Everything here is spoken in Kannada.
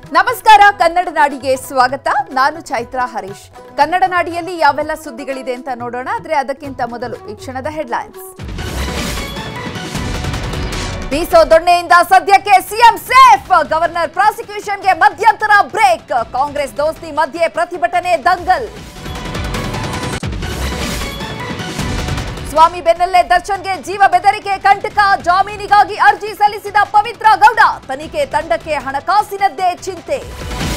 ನಮಸ್ಕಾರ ಕನ್ನಡ ನಾಡಿಗೆ ಸ್ವಾಗತ ನಾನು ಚೈತ್ರಾ ಹರೀಶ್ ಕನ್ನಡ ನಾಡಿಯಲ್ಲಿ ಯಾವೆಲ್ಲ ಸುದ್ದಿಗಳಿದೆ ಅಂತ ನೋಡೋಣ ಆದ್ರೆ ಅದಕ್ಕಿಂತ ಮೊದಲು ಈ ಕ್ಷಣದ ಹೆಡ್ಲೈನ್ಸ್ ಬೀಸೋ ದೊಣ್ಣೆಯಿಂದ ಸದ್ಯಕ್ಕೆ ಸಿಎಂ ಸೇಫ್ ಗವರ್ನರ್ ಪ್ರಾಸಿಕ್ಯೂಷನ್ಗೆ ಮಧ್ಯಂತರ ಬ್ರೇಕ್ ಕಾಂಗ್ರೆಸ್ ದೋಸ್ತಿ ಮಧ್ಯೆ ಪ್ರತಿಭಟನೆ ದಂಗಲ್ ಸ್ವಾಮಿ ಬೆನ್ನಲ್ಲೇ ದರ್ಶನ್ಗೆ ಜೀವ ಬೆದರಿಕೆ ಕಂಟಕ ಜಾಮೀನಿಗಾಗಿ ಅರ್ಜಿ ಸಲ್ಲಿಸಿದ ಪವಿತ್ರ ಗೌಡ ತನಿಖೆ ತಂಡಕ್ಕೆ ಹಣಕಾಸಿನದ್ದೇ ಚಿಂತೆ